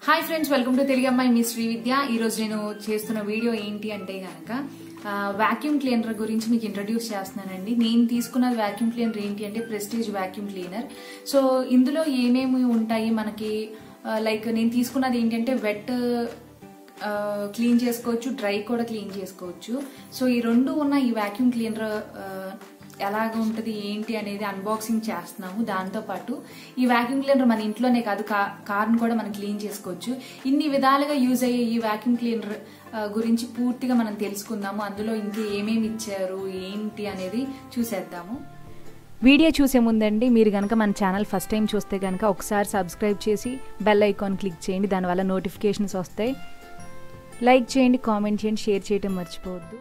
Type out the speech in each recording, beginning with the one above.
hi friends welcome to Telugu Ammayi మీ శ్రీ విద్య ఈ రోజు నేను చేస్తున్న వీడియో ఏంటి అంటే గనక వాక్యూమ్ క్లీనర్ గురించి మీకు ఇంట్రడ్యూస్ చేస్తున్నానండి నేను తీసుకున్న వాక్యూమ్ క్లీనర్ ఏంటి అంటే ప్రెస్టీజ్ వాక్యూమ్ క్లీనర్ సో ఇందులో ఏమేమి ఉంటాయి మనకి లైక్ నేను తీసుకున్నది ఏంటంటే వెట్ క్లీన్ చేసుకోవచ్చు డ్రై కూడా క్లీన్ చేసుకోవచ్చు సో ఈ రెండు ఉన్న ఈ వాక్యూమ్ క్లీనర్ ఎలాగ ఉంటుంది ఏంటి అనేది అన్బాక్సింగ్ చేస్తున్నాము దాంతో పాటు ఈ వాక్యూమ్ క్లీనర్ మన ఇంట్లోనే కాదు కార్ని కూడా మనం క్లీన్ చేసుకోవచ్చు ఇన్ని విధాలుగా యూజ్ అయ్యే ఈ వాక్యూమ్ క్లీనర్ గురించి పూర్తిగా మనం తెలుసుకుందాము అందులో ఇంకా ఏమేమి ఇచ్చారు ఏంటి అనేది చూసేద్దాము వీడియో చూసే ముందండి మీరు కనుక మన ఛానల్ ఫస్ట్ టైం చూస్తే కనుక ఒకసారి సబ్స్క్రైబ్ చేసి బెల్ ఐకాన్ క్లిక్ చేయండి దానివల్ల నోటిఫికేషన్స్ వస్తాయి లైక్ చేయండి కామెంట్ చేయండి షేర్ చేయడం మర్చిపోవద్దు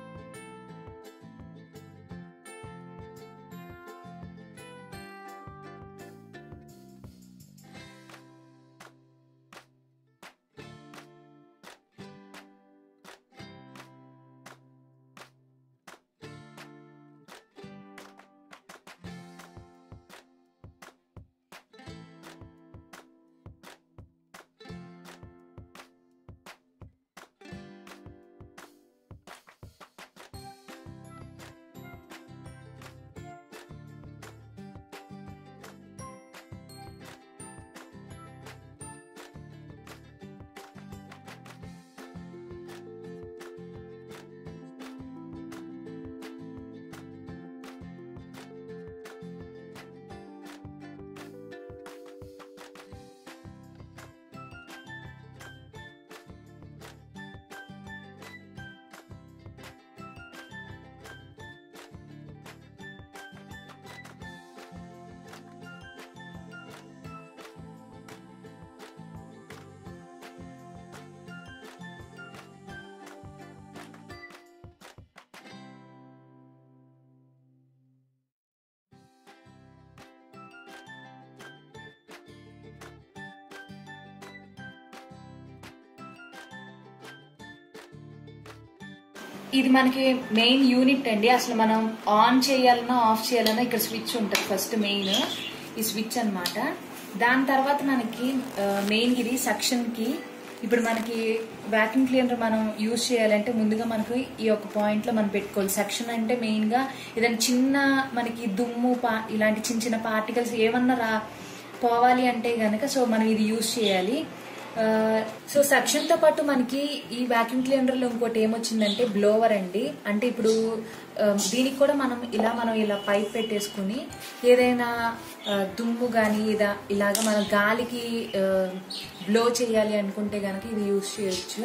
ఇది మనకి మెయిన్ యూనిట్ అండి అసలు మనం ఆన్ చేయాలన్నా ఆఫ్ చేయాలన్నా ఇక్కడ స్విచ్ ఉంటుంది ఫస్ట్ మెయిన్ ఈ స్విచ్ అనమాట దాని తర్వాత మనకి మెయిన్ ఇది సక్షన్ కి ఇప్పుడు మనకి వ్యాక్యూమ్ క్లీనర్ మనం యూజ్ చేయాలంటే ముందుగా మనకు ఈ యొక్క పాయింట్ లో మనం పెట్టుకోవాలి సెక్షన్ అంటే మెయిన్ గా ఏదైనా చిన్న మనకి దుమ్ము పా ఇలాంటి చిన్న చిన్న పార్టికల్స్ ఏమన్నా రా పోవాలి అంటే గనక సో మనం ఇది యూజ్ చేయాలి సో సక్షన్ తో పాటు మనకి ఈ వాక్యూమ్ క్లీనర్ లో ఇంకోటి ఏమొచ్చిందంటే బ్లోవర్ అండి అంటే ఇప్పుడు దీనికి కూడా మనం ఇలా మనం ఇలా పైప్ పెట్టేసుకుని ఏదైనా దుమ్ము కానీ ఇదా ఇలాగ మనం గాలికి బ్లో చేయాలి అనుకుంటే గనక ఇది యూజ్ చేయొచ్చు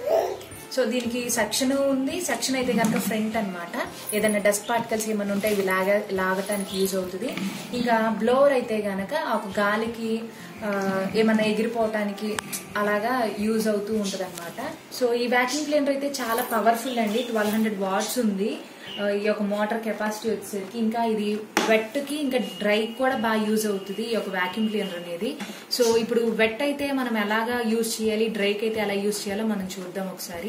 సో దీనికి సెక్షన్ ఉంది సెక్షన్ అయితే కనుక ఫ్రంట్ అనమాట ఏదైనా డస్ట్ పార్టికల్స్ ఏమైనా ఉంటాయి ఇవి లాగ లాగటానికి యూజ్ అవుతుంది ఇంకా బ్లోవర్ అయితే గనక ఒక గాలికి ఏమన్నా ఎగిరిపోవటానికి అలాగా యూజ్ అవుతూ ఉంటుంది అనమాట సో ఈ వ్యాక్యూమ్ క్లీనర్ అయితే చాలా పవర్ఫుల్ అండి ట్వెల్వ్ హండ్రెడ్ వాట్స్ ఉంది ఈ యొక్క మోటార్ కెపాసిటీ వచ్చేసరికి ఇంకా ఇది వెట్ కి ఇంకా డ్రై కూడా బాగా యూజ్ అవుతుంది ఈ యొక్క వాక్యూమ్ క్లీనర్ అనేది సో ఇప్పుడు వెట్ అయితే మనం ఎలాగా యూజ్ చేయాలి డ్రైకి అయితే ఎలా యూజ్ చేయాలో మనం చూద్దాం ఒకసారి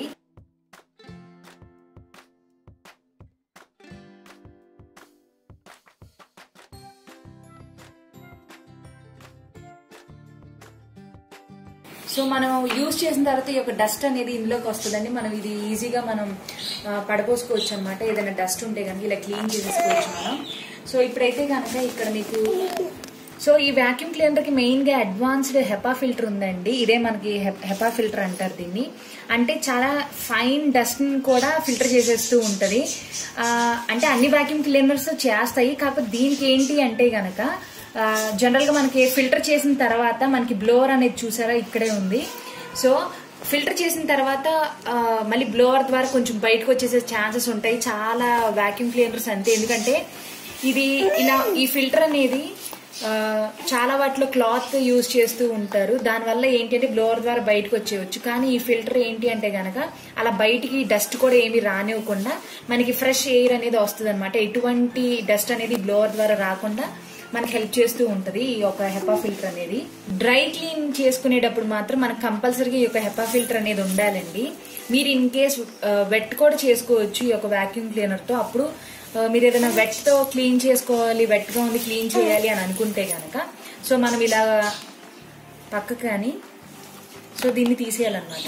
సో మనం యూజ్ చేసిన తర్వాత ఈ యొక్క డస్ట్ అనేది ఇందులోకి వస్తుందండి మనం ఇది ఈజీగా మనం పడపోసుకోవచ్చు అనమాట ఏదైనా డస్ట్ ఉంటే కనుక ఇలా క్లీన్ చేసేసుకోవచ్చు మనం సో ఇప్పుడైతే కనుక ఇక్కడ మీకు సో ఈ వాక్యూమ్ క్లీనర్ కి మెయిన్ గా అడ్వాన్స్డ్ హెపా ఫిల్టర్ ఉందండి ఇదే మనకి హెపా ఫిల్టర్ అంటారు దీన్ని అంటే చాలా ఫైన్ డస్ట్ కూడా ఫిల్టర్ చేసేస్తూ ఉంటది అంటే అన్ని వాక్యూమ్ క్లీనర్స్ చేస్తాయి కాకపోతే దీనికి ఏంటి అంటే గనక జనరల్ గా మనకి ఫిల్టర్ చేసిన తర్వాత మనకి బ్లోవర్ అనేది చూసారా ఇక్కడే ఉంది సో ఫిల్టర్ చేసిన తర్వాత మళ్ళీ బ్లోవర్ ద్వారా కొంచెం బయటకు వచ్చేసే ఛాన్సెస్ ఉంటాయి చాలా వాక్యూమ్ క్లీనర్స్ అంతే ఎందుకంటే ఇది ఇలా ఈ ఫిల్టర్ అనేది చాలా వాటిలో క్లాత్ యూజ్ చేస్తూ ఉంటారు దానివల్ల ఏంటంటే బ్లోవర్ ద్వారా బయటకు వచ్చేయచ్చు కానీ ఈ ఫిల్టర్ ఏంటి అంటే గనక అలా బయటికి డస్ట్ కూడా ఏమి రానివ్వకుండా మనకి ఫ్రెష్ ఎయిర్ అనేది వస్తుంది అనమాట ఎటువంటి డస్ట్ అనేది బ్లోవర్ ద్వారా రాకుండా మనకి హెల్ప్ చేస్తూ ఉంటది ఈ యొక్క హెపా ఫిల్టర్ అనేది డ్రై క్లీన్ చేసుకునేటప్పుడు మాత్రం మనకు కంపల్సరీగా ఈ యొక్క హెపా ఫిల్టర్ అనేది ఉండాలండి మీరు ఇన్ కేస్ వెట్ కూడా చేసుకోవచ్చు ఈ యొక్క వాక్యూమ్ క్లీనర్ తో అప్పుడు మీరు ఏదైనా వెట్ తో క్లీన్ చేసుకోవాలి వెట్ గా ఉంది క్లీన్ చేయాలి అని అనుకుంటే గనక సో మనం ఇలా పక్కకు కానీ సో దీన్ని తీసేయాలన్నమాట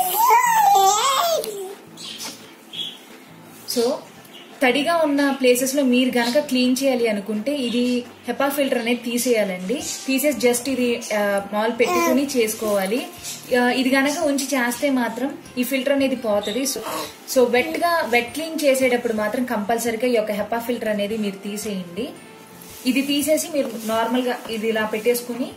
సో తడిగా ఉన్న ప్లేసెస్ లో మీరు గనక క్లీన్ చేయాలి అనుకుంటే ఇది హెపా ఫిల్టర్ అనేది తీసేయాలండి తీసేసి జస్ట్ ఇది ఆ, మాల్ పెట్టుకుని చేసుకోవాలి ఆ, ఇది గనక ఉంచి చేస్తే మాత్రం ఈ ఫిల్టర్ అనేది పోతుంది సో సో వెట్ గా వెట్ క్లీన్ చేసేటప్పుడు మాత్రం కంపల్సరీగా ఈ యొక్క హెపా ఫిల్టర్ అనేది మీరు తీసేయండి ఇది తీసేసి మీరు నార్మల్ గా ఇది ఇలా పెట్టేసుకుని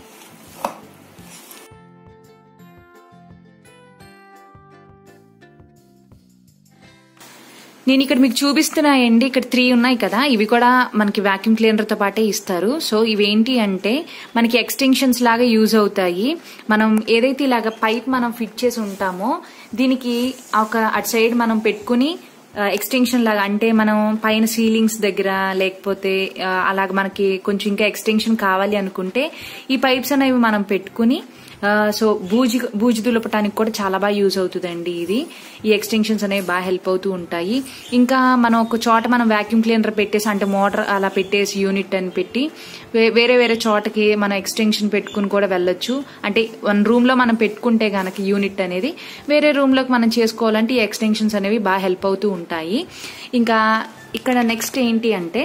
నేను ఇక్కడ మీకు చూపిస్తున్నాయండి ఇక్కడ త్రీ ఉన్నాయి కదా ఇవి కూడా మనకి వాక్యూమ్ క్లీనర్ తో పాటే ఇస్తారు సో ఇవేంటి అంటే మనకి ఎక్స్టెన్షన్స్ లాగా యూజ్ అవుతాయి మనం ఏదైతే ఇలాగ పైప్ మనం ఫిట్ చేసి ఉంటామో దీనికి ఒక అటు సైడ్ మనం పెట్టుకుని ఎక్స్టెన్షన్ లాగా అంటే మనం పైన సీలింగ్స్ దగ్గర లేకపోతే ఆ, అలాగ మనకి కొంచెం ఇంకా ఎక్స్టెన్షన్ కావాలి అనుకుంటే ఈ పైప్స్ అనేవి మనం పెట్టుకుని ఆ, సో బూజు బూజు దులపటానికి కూడా చాలా బాగా యూజ్ అవుతుందండి ఇది ఈ ఎక్స్టెన్షన్స్ అనేవి బాగా హెల్ప్ అవుతూ ఉంటాయి ఇంకా మనం ఒక చోట మనం వాక్యూమ్ క్లీనర్ పెట్టేసి అంటే మోటార్ అలా పెట్టేసి యూనిట్ అని పెట్టి వే- వేరే వేరే చోటకి మనం ఎక్స్టెన్షన్ పెట్టుకుని కూడా వెళ్ళొచ్చు అంటే వన్ రూమ్ లో మనం పెట్టుకుంటే గనక యూనిట్ అనేది వేరే రూమ్ లోకి మనం చేసుకోవాలంటే ఈ ఎక్స్టెన్షన్స్ అనేవి బాగా హెల్ప్ అవుతూ ఉంటాయి ఇంకా ఇక్కడ నెక్స్ట్ ఏంటి అంటే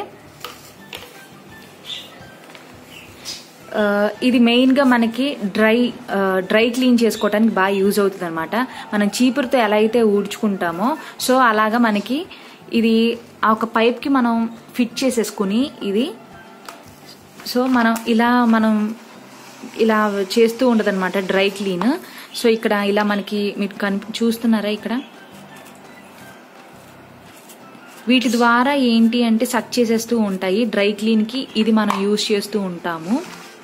ఆ, ఇది మెయిన్ గా మనకి డ్రై ఆ, డ్రై క్లీన్ చేసుకోవడానికి బాగా యూజ్ అవుతుంది అనమాట మనం చీపురుతో ఎలా అయితే ఊడ్చుకుంటామో సో అలాగా మనకి ఇది ఆ ఒక పైప్ కి మనం ఫిట్ చేసేసుకుని ఇది సో మనం ఇలా మనం ఇలా చేస్తూ ఉండదు అనమాట డ్రై క్లీన్ సో ఇక్కడ ఇలా మనకి మీరు కనిపి చూస్తున్నారా ఇక్కడ వీటి ద్వారా ఏంటి అంటే సక్ చేసేస్తూ ఉంటాయి డ్రై క్లీన్ కి ఇది మనం యూజ్ చేస్తూ ఉంటాము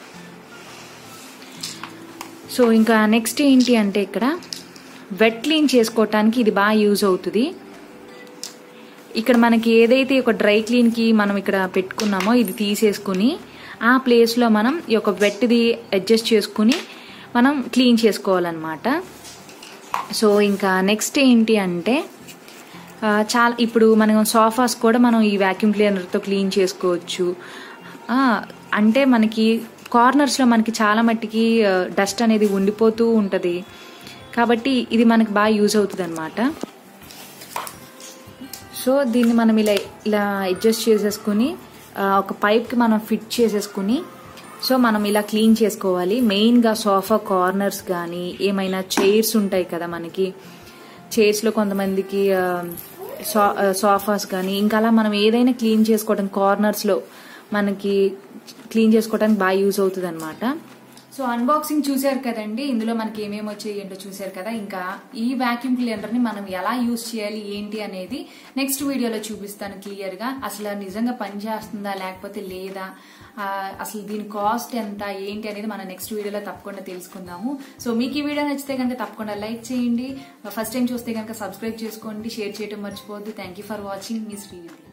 సో ఇంకా నెక్స్ట్ ఏంటి అంటే ఇక్కడ వెట్ క్లీన్ చేసుకోవటానికి ఇది బాగా యూజ్ అవుతుంది ఇక్కడ మనకి ఏదైతే ఒక డ్రై క్లీన్ కి మనం ఇక్కడ పెట్టుకున్నామో ఇది తీసేసుకుని ఆ ప్లేస్ లో మనం ఈ యొక్క వెట్ది అడ్జస్ట్ చేసుకుని మనం క్లీన్ చేసుకోవాలన్నమాట సో ఇంకా నెక్స్ట్ ఏంటి అంటే ఆ, చాలా ఇప్పుడు మనం సోఫాస్ కూడా మనం ఈ వాక్యూమ్ క్లీనర్తో క్లీన్ చేసుకోవచ్చు ఆ, అంటే మనకి కార్నర్స్లో మనకి చాలా మట్టికి డస్ట్ అనేది ఉండిపోతూ ఉంటుంది కాబట్టి ఇది మనకి బాగా యూజ్ అవుతుంది అనమాట సో దీన్ని మనం ఇలా ఇలా అడ్జస్ట్ చేసేసుకుని ఆ, ఒక పైప్కి మనం ఫిట్ చేసేసుకుని సో మనం ఇలా క్లీన్ చేసుకోవాలి మెయిన్గా సోఫా కార్నర్స్ కానీ ఏమైనా చైర్స్ ఉంటాయి కదా మనకి చైర్స్లో కొంతమందికి ఆ, సో- ఆ, సోఫాస్ కానీ ఇంకా అలా మనం ఏదైనా క్లీన్ చేసుకోవడం కార్నర్స్లో మనకి క్లీన్ చేసుకోవడానికి బాగా యూజ్ అవుతుంది అనమాట సో అన్బాక్సింగ్ చూశారు కదండి ఇందులో మనకి ఏమేమి వచ్చాయి ఏంటో చూశారు కదా ఇంకా ఈ వాక్యూమ్ క్లీనర్ ని మనం ఎలా యూజ్ చేయాలి ఏంటి అనేది నెక్స్ట్ వీడియోలో చూపిస్తాను క్లియర్ గా అసలు నిజంగా పని చేస్తుందా లేకపోతే లేదా ఆ, అసలు దీని కాస్ట్ ఎంత ఏంటి అనేది మనం నెక్స్ట్ వీడియోలో తప్పకుండా తెలుసుకుందాము సో మీకు ఈ వీడియో నచ్చితే కనుక తప్పకుండా లైక్ చేయండి ఫస్ట్ టైం చూస్తే కనుక సబ్స్క్రైబ్ చేసుకోండి షేర్ చేయడం మర్చిపోవద్దు థ్యాంక్ యూ ఫర్ వాచింగ్ మీ శ్రీవిద్య